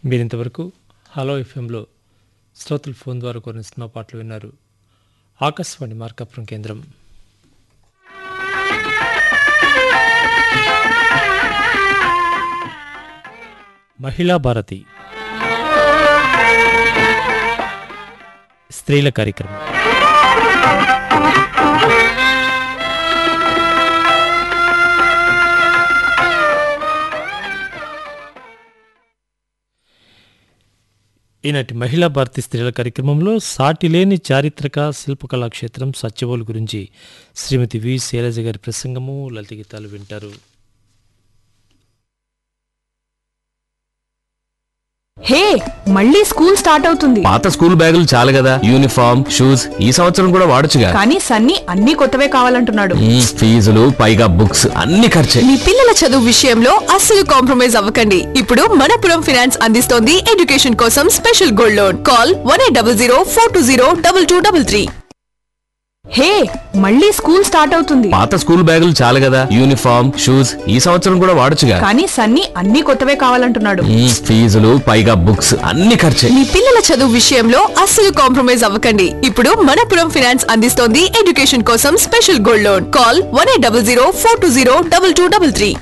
మీరింతవరకు హలో ఎఫ్ఎంలో శ్రోతలు ఫోన్ ద్వారా కోరిన సినిమా పాటలు విన్నారు ఆకాశవాణి మార్కాపురం కేంద్రం మహిళా భారతి స్త్రీల కార్యక్రమం ఈనాటి మహిళా భారతి స్త్రీల కార్యక్రమంలో సాటిలేని చారిత్రక శిల్పకళా క్షేత్రం సత్యవోలు గురించి శ్రీమతి వి శైలజ గారి ప్రసంగము లలిత గీతాలు వింటారు హే మళ్ళీ స్కూల్ స్టార్ట్ అవుతుంది పాత స్కూల్ బ్యాగులు చాలు కదా యూనిఫామ్ షూస్ ఈ సంవత్సరం కూడా వాడొచ్చుగా కానీ సన్నీ అన్ని కొత్తవే కావాలంటున్నాడు మ్మ్, ఫీజులు పైగా బుక్స్ అన్ని ఖర్చే మీ పిల్లల చదువు విషయంలో అస్సలు కాంప్రమైజ్ అవ్వకండి ఇప్పుడు మనపురం ఫైనాన్స్ అందిస్తోంది ఎడ్యుకేషన్ కోసం special gold loan call one eight double zero four two zero double two double three hey మళ్ళీ స్కూల్ స్టార్ట్ అవుతుంది పాత స్కూల్ బ్యాగులు చాలు కదా యూనిఫామ్ షూస్ ఈ సంవత్సరం కూడా వాడొచ్చుగా కానీ సన్నీ అన్ని కొత్తవే కావాలంటున్నాడు మ్మ్, ఫీజులు పైగా బుక్స్ అన్ని ఖర్చే మీ పిల్లల చదువు విషయంలో అస్సలు కాంప్రమైజ్ అవ్వకండి ఇప్పుడు మనపురం ఫైనాన్స్ అందిస్తోంది ఎడ్యుకేషన్ కోసం special gold loan call one eight double zero four two zero double two double three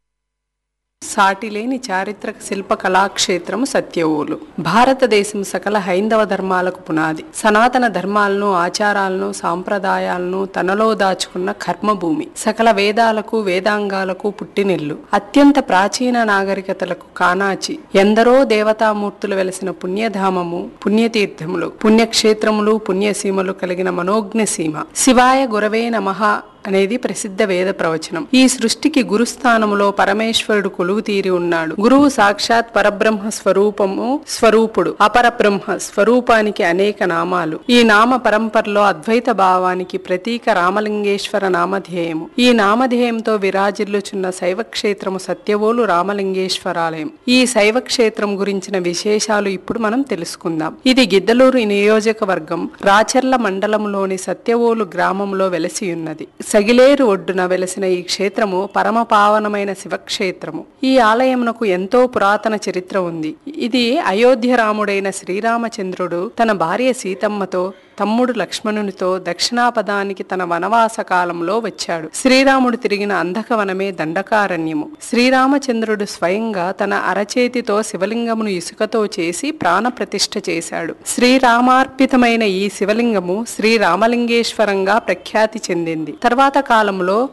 సాటిలేని చారిత్రక శిల్ప కళాక్షేత్రము సత్యవోలు భారతదేశం సకల హైందవ ధర్మాలకు పునాది సనాతన ధర్మాలను ఆచారాలను సాంప్రదాయాలను తనలో దాచుకున్న కర్మభూమి సకల వేదాలకు వేదాంగాలకు పుట్టినిల్లు అత్యంత ప్రాచీన నాగరికతలకు కానాచి ఎందరో దేవతామూర్తులు వెలసిన పుణ్యధామము పుణ్యతీర్థములు పుణ్యక్షేత్రములు పుణ్యసీమలు కలిగిన మనోజ్ఞ సీమ శివాయ గురవే నమః అనేది ప్రసిద్ధ వేద ప్రవచనం ఈ సృష్టికి గురుస్థానములో పరమేశ్వరుడు కొలువు తీరి ఉన్నాడు గురువు సాక్షాత్ పరబ్రహ్మ స్వరూపము స్వరూపుడు అపరబ్రహ్మ స్వరూపానికి అనేక నామాలు ఈ నామ పరంపరలో అద్వైత భావానికి ప్రతీక రామలింగేశ్వర నామధేయము ఈ నామధేయంతో విరాజిల్లుచున్న శైవ క్షేత్రము సత్యవోలు రామలింగేశ్వరాలయం ఈ శైవ క్షేత్రం గురించిన విశేషాలు ఇప్పుడు మనం తెలుసుకుందాం ఇది గిద్దలూరు నియోజకవర్గం రాచర్ల మండలంలోని సత్యవోలు గ్రామంలో వెలసి ఉన్నది సగిలేరు ఒడ్డున వెలసిన ఈ క్షేత్రము పరమ పావనమైన శివక్షేత్రము ఈ ఆలయమునకు ఎంతో పురాతన చరిత్ర ఉంది ఇది అయోధ్య రాముడైన శ్రీరామచంద్రుడు తన భార్య సీతమ్మతో తమ్ముడు లక్ష్మణునితో దక్షిణాపదానికి తన వనవాస కాలంలో వచ్చాడు శ్రీరాముడు తిరిగిన అంధకవనమే దండకారణ్యము శ్రీరామచంద్రుడు స్వయంగా తన అరచేతితో శివలింగమును ఇసుకతో చేసి ప్రాణప్రతిష్ఠ చేశాడు శ్రీరామార్పితమైన ఈ శివలింగము శ్రీరామలింగేశ్వరంగా ప్రఖ్యాతి చెందింది తర్వాత కాలంలో